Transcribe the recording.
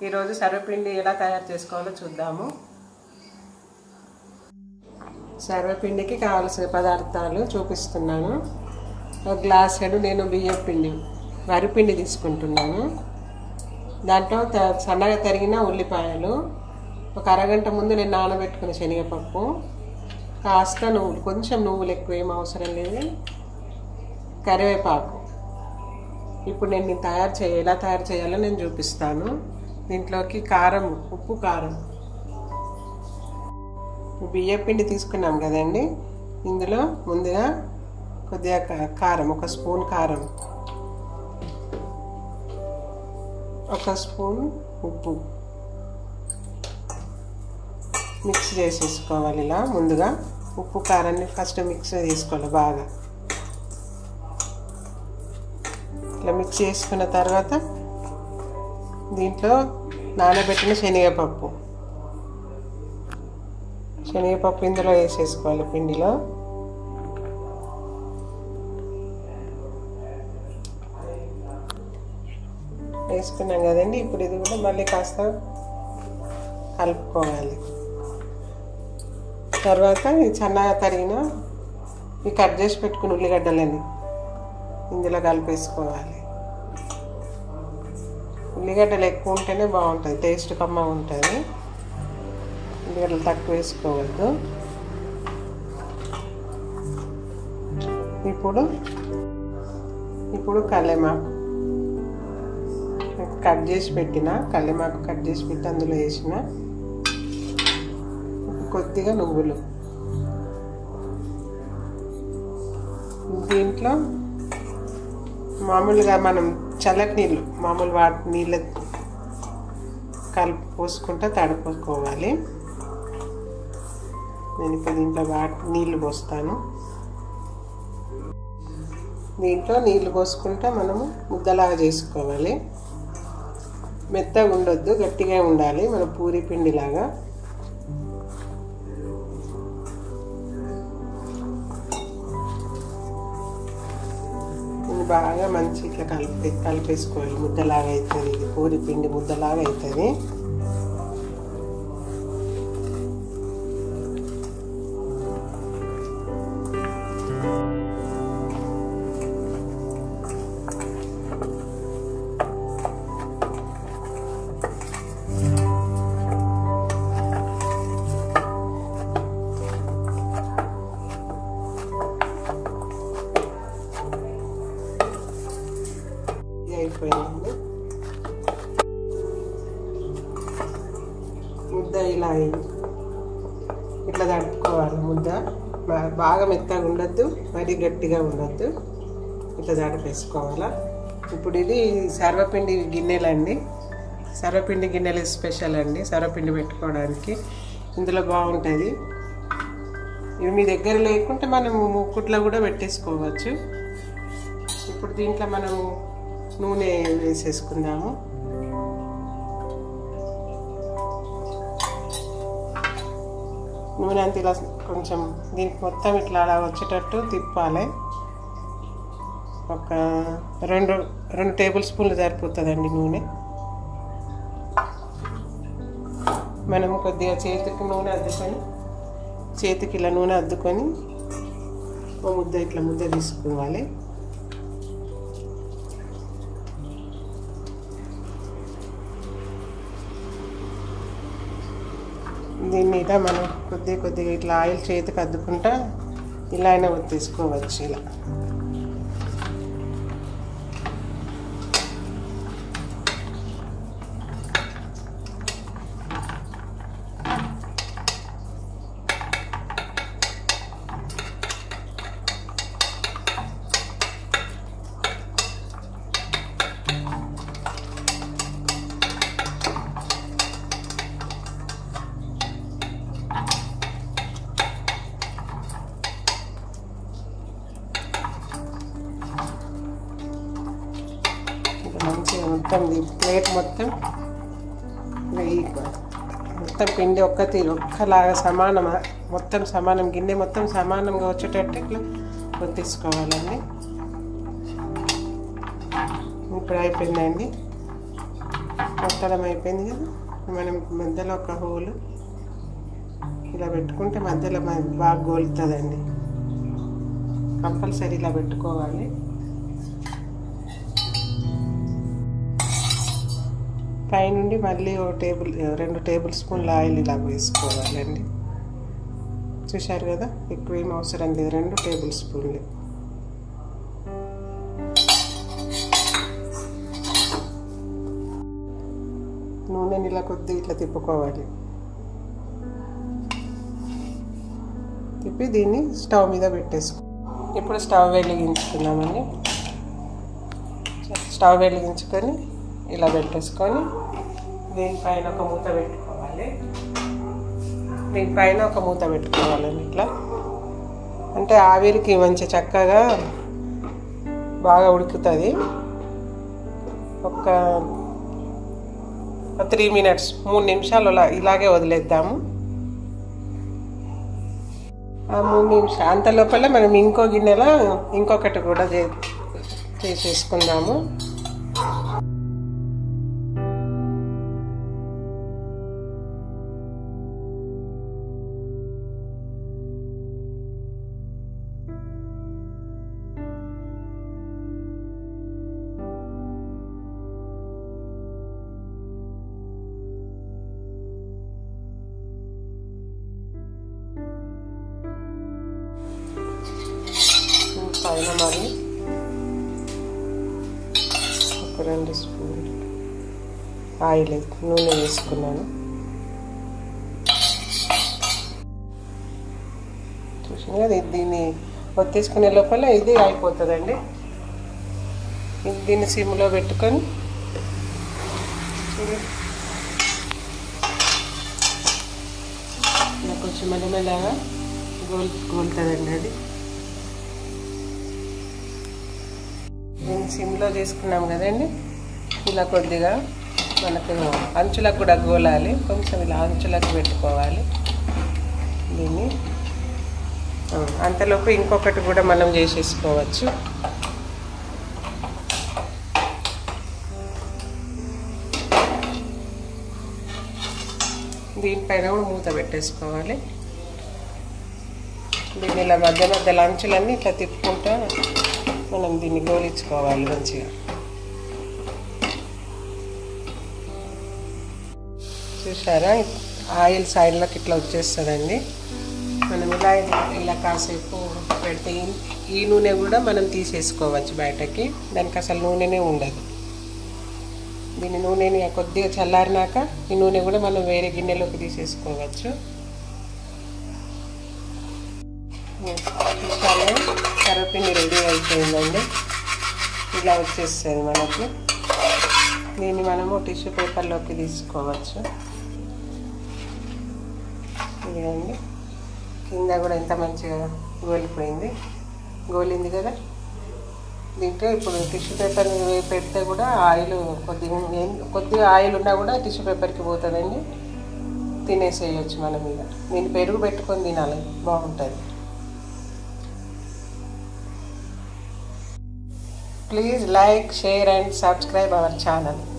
ఈరోజు సర్వపిండి ఎలా తయారు చేసుకోవాలో చూద్దాము సర్వపిండికి కావలసిన పదార్థాలు చూపిస్తున్నాను ఒక గ్లాస్ హెడ్ నేను బియ్యం పిండి వరిపిండి తీసుకుంటున్నాను దాంట్లో త- సన్నగా తరిగిన ఉల్లిపాయలు ఒక అరగంట ముందు నేను నానబెట్టుకున్న శనగపప్పు కాస్త నువ్వులు కొంచెం నువ్వులు ఎక్కువ ఏం అవసరం లేదు కరివేపాకు ఇప్పుడు నేను దీన్ని తయారు చేయ ఎలా తయారు చేయాలో నేను చూపిస్తాను దీంట్లోకి కారం ఉప్పు కారం బియ్య పిండి తీసుకున్నాం కదండి ఇందులో ముందుగా కొద్దిగా కా- కారం ఒక స్పూన్ కారం ఒక స్పూన్ ఉప్పు మిక్స్ చేసేసుకోవాలి ఇలా ముందుగా ఉప్పు కారాన్ని ఫస్ట్ మిక్స్ చేసుకోవాలి బాగా ఇట్లా మిక్స్ చేసుకున్న తర్వాత దీంట్లో నానబెట్టిన శనగపప్పు శనగపప్పు ఇందులో వేసేసుకోవాలి పిండిలో వేసుకున్నాం కదండి ఇప్పుడు ఇది కూడా మళ్ళీ కాస్త కలుపుకోవాలి తర్వాత ఈ సన్నగా తరిగిన ఈ కట్ చేసి పెట్టుకుని ఉల్లిగడ్డలని ఇందులో కలిపేసుకోవాలి ఉల్లిగడ్డలు ఎక్కువ ఉంటేనే బాగుంటుంది టేస్ట్ కమ్మగా ఉంటుంది ఉల్లిగడ్డలు తక్కువ వేసుకోవద్దు ఇప్పుడు ఇప్పుడు కల్లెమాకు కట్ చేసి పెట్టిన కల్లెమాకు కట్ చేసి పెట్టి అందులో వేసిన కొద్దిగా నువ్వులు దీంట్లో మామూలుగా మనం చల్లటి నీళ్ళు మామూలు వాటి నీళ్ళ కలిపి పోసుకుంటే తడిపోసుకోవాలి నేను ఇప్పుడు దీంట్లో వాటి నీళ్ళు పోస్తాను దీంట్లో నీళ్ళు పోసుకుంటే మనము ముద్దలాగా చేసుకోవాలి మెత్తగా ఉండొద్దు గట్టిగా ఉండాలి మన పూరి పిండిలాగా ఇది బాగా మంచి ఇట్లా కలిపి కలిపేసుకోవాలి ముద్దలాగా అవుతుంది ఇది పూరి పిండి ముద్దలాగా అవుతుంది ఇది అయిపోయిందండి ముద్ద ఇలా అయింది ఇట్లా తడుపుకోవాలి ముద్ద బా- బాగా మెత్తగా ఉండొద్దు మరీ గట్టిగా ఉండొద్దు ఇట్లా తడిపేసుకోవాలా ఇప్పుడు ఇది సర్వపిండి గిన్నెలండి సర్వపిండి గిన్నెలు స్పెషల్ అండి సర్వపిండి పెట్టుకోవడానికి ఇందులో బాగుంటుంది ఇవి మీ దగ్గర లేకుంటే మనము ముక్కుట్లో కూడా పెట్టేసుకోవచ్చు ఇప్పుడు దీంట్లో మనము నూనె వేసేసుకుందాము నూనె అంత ఇలా కొంచెం దీనికి మొత్తం ఇట్లా అలా వచ్చేటట్టు తిప్పాలి ఒక రెండు రెండు టేబుల్ స్పూన్లు సరిపోతుందండి నూనె మనం కొద్దిగా చేతికి నూనె అద్దుకొని చేతికి ఇలా నూనె అద్దుకొని ఓ ముద్ద ఇట్లా ముద్ద తీసుకోవాలి దీన్ని ఇలా మనం కొద్ది కొద్దిగా ఇట్లా ఆయిల్ చేతికి అద్దుకుంటా ఇలా అయినా తీసుకోవచ్చు ఇలా ఇంకా మంచిగా మొత్తం ఈ ప్లేట్ మొత్తం ఈ మొత్తం పిండి ఒక్క తీరు ఒక్కలాగా సమానం మొత్తం సమానం గిన్నె మొత్తం సమానంగా వచ్చేటట్టు ఇట్లా తీసుకోవాలండి ఇప్పుడు అయిపోయిందండి మొత్తడం అయిపోయింది కదా మనం మధ్యలో ఒక హోల్ ఇలా పెట్టుకుంటే మధ్యలో మనకి బాగా గోలుతుందండి కంపల్సరీ ఇలా పెట్టుకోవాలి పైనుండి మళ్ళీ ఒక టేబుల్ రెండు టేబుల్ స్పూన్ల ఆయిల్ ఇలా వేసుకోవాలండి చూశారు కదా ఎక్కువ ఏం అవసరం లేదు రెండు టేబుల్ స్పూన్లు నూనె ఇలా కొద్ది ఇట్లా తిప్పుకోవాలి తిప్పి దీన్ని స్టవ్ మీద పెట్టేసుకో ఇప్పుడు స్టవ్ వెలిగించుకున్నామండి స్టవ్ వెలిగించుకొని ఇలా పెట్టేసుకొని దీనిపైన ఒక మూత పెట్టుకోవాలి దీనిపైన ఒక మూత పెట్టుకోవాలండి ఇట్లా అంటే ఆవిరికి మంచి చక్కగా బాగా ఉడుకుతుంది ఒక త్రీ మినిట్స్ మూడు నిమిషాలు ఇలా ఇలాగే వదిలేద్దాము ఆ మూడు నిమిషాలు అంత లోపల మనం ఇంకో గిన్నెలో ఇంకొకటి కూడా చే చేసేసుకుందాము పైన మరి ఒక రెండు స్పూన్ ఆయిల్ నూనె వేసుకున్నాను చూసిన కదా దీన్ని ఒత్తేసుకునే లోపల ఇది అయిపోతుందండి దీన్ని సిమ్లో పెట్టుకొని కొంచెం మెల్లమెల్లగా గోల్ గోలుతుందండి అది దీన్ని సిమ్లో చేసుకున్నాం కదండి ఇలా కొద్దిగా మనకు అంచులకు కూడా గోలాలి కొంచెం ఇలా అంచులకు పెట్టుకోవాలి దీన్ని అంతలోపు ఇంకొకటి కూడా మనం చేసేసుకోవచ్చు దీనిపైన కూడా మూత పెట్టేసుకోవాలి దీన్ని ఇలా మధ్య మధ్య లంచులన్నీ ఇట్లా తిప్పుకుంటా మనం దీన్ని గోలించుకోవాలి మంచిగా చూసారా ఆయిల్ సైడ్లోకి ఇట్లా వచ్చేస్తుందండి మనం ఇలా ఇలా కాసేపు పెడితే ఈ నూనె కూడా మనం తీసేసుకోవచ్చు బయటకి దానికి అసలు నూనెనే ఉండదు దీని నూనెని కొద్దిగా చల్లారినాక ఈ నూనె కూడా మనం వేరే గిన్నెలోకి తీసేసుకోవచ్చు చూసాను కరివేపిండి రెడీ అయిపోయిందండి ఇలా వచ్చేస్తుంది మనకి దీన్ని మనము టిష్యూ పేపర్లోకి తీసుకోవచ్చు ఇదిగండి కింద కూడా ఎంత మంచిగా గోలిపోయింది గోలింది కదా దీంట్లో ఇప్పుడు టిష్యూ పేపర్ పెడితే కూడా ఆయిల్ కొద్దిగా కొద్దిగా ఆయిల్ ఉన్నా కూడా టిష్యూ పేపర్కి పోతుందండి తినేసేయచ్చు మనం ఇక దీన్ని పెరుగు పెట్టుకొని తినాలి బాగుంటుంది please like share and subscribe our channel